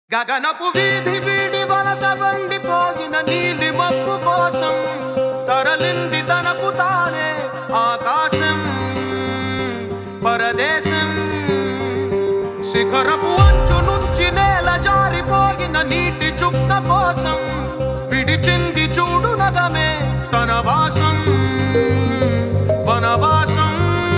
గగనపు వీధి వీడి వలస వండిపోగిన నీలి మబ్బు కోసం తరలింది తనకు తానే ఆకాశం పరదేశం శిఖరపు అంచు నుంచి నేల జారిపోగిన నీటి చుక్క కోసం విడిచింది చూడు నగమే తన వాసం వనవాసం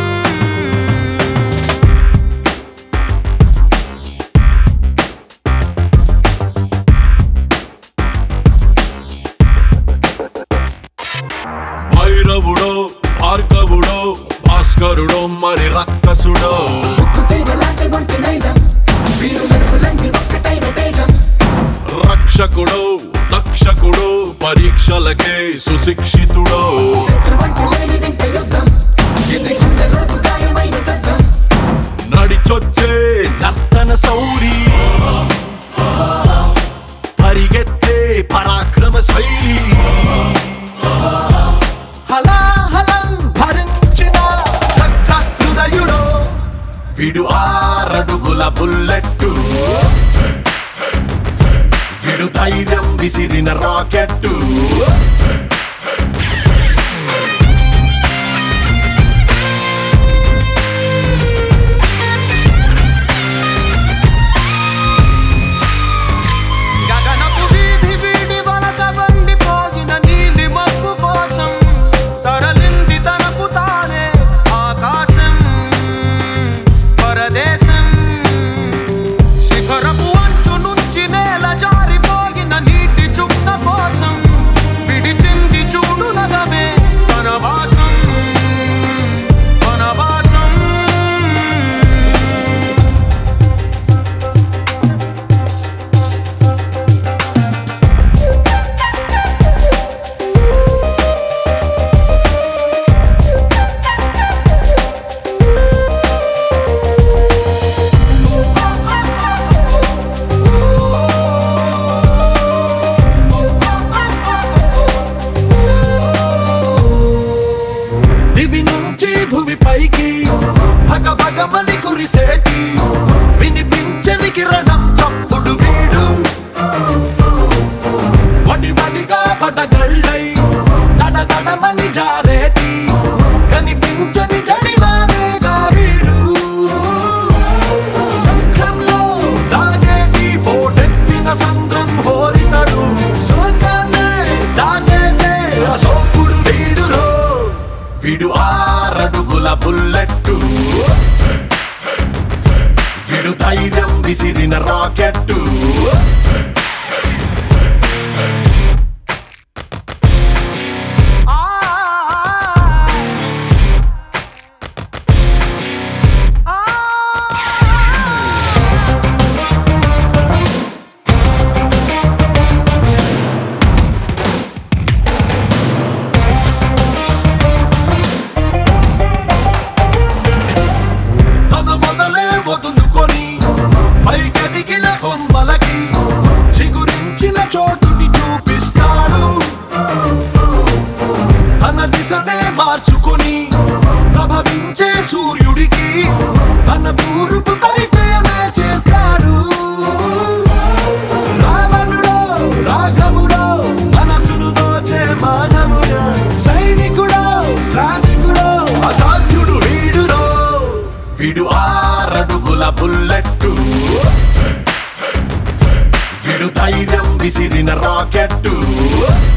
భైరవుడో భార్గవుడో భాస్కరుడో మరి రక్కసుడో కుతీగలాంటి వంటి నైజం వీడు మెరుపులన్నీ ఒక్కటైన తేజం రక్షకుడో దక్షకుడో పరీక్షలకే సుశిక్షితుడో శత్రువంటి లేని వింత యుద్ధం ఇది గుండెలోతు గాయమైన శబ్దం నడిచొచ్చే నర్తన సౌరి పరిగెత్తే పరాక్రమ శైలి హలాహలం భరించిన దక్క హృదయుడో విడు ఆరడుగుల బుల్లెట్టు విడు ధైర్యం విసిరిన రాకెట్టు గగనపు వీధి వీడి వలస వండిపోగిన నీలి మబ్బు కోసం తరలింది తనకు తానే ఆకాశం పరదేశం శిఖరపు అంచు నుంచి నేల జారిపోగిన నీటి చుక్క కోసం విడిచింది చూడు నగమే తన వాసం వనవాసం దివి నుంచి భూమి పైకి భగ భగమని కురిసేటి వినిపించని కిరణం చప్పుడు వీడు వడి వడిగా పడగళ్ళై తడ తడమని జారేటి కనిపించని జడివానేగా వీడు శంఖంలో దాగేటి పోటెత్తిన సంద్రం హోరితడు స్వర్గాన్నే దాటేసే అశోకుడు వీడురో విడు ఆరడుగుల బుల్లెట్టు విడు ధైర్యం విసిరిన రాకెట్టు తన మొదలే వదులుకొని పైకెదిగిన కొమ్మలకి చిగురించిన చోటుని చూపిస్తాడు తన దిశనే మార్చుకొని ప్రభవించే సూర్యుడికి తన తూర్పు పరిచయమే చేస్తాడు రావణుడో రాఘవుడో మనసును దోచే మానవుడో సైనికుడో శ్రామికుడో అసాధ్యుడు వీడురో విడు ఆరడుగుల బుల్లెట్టు విడు ధైర్యం విసిరిన రాకెట్టు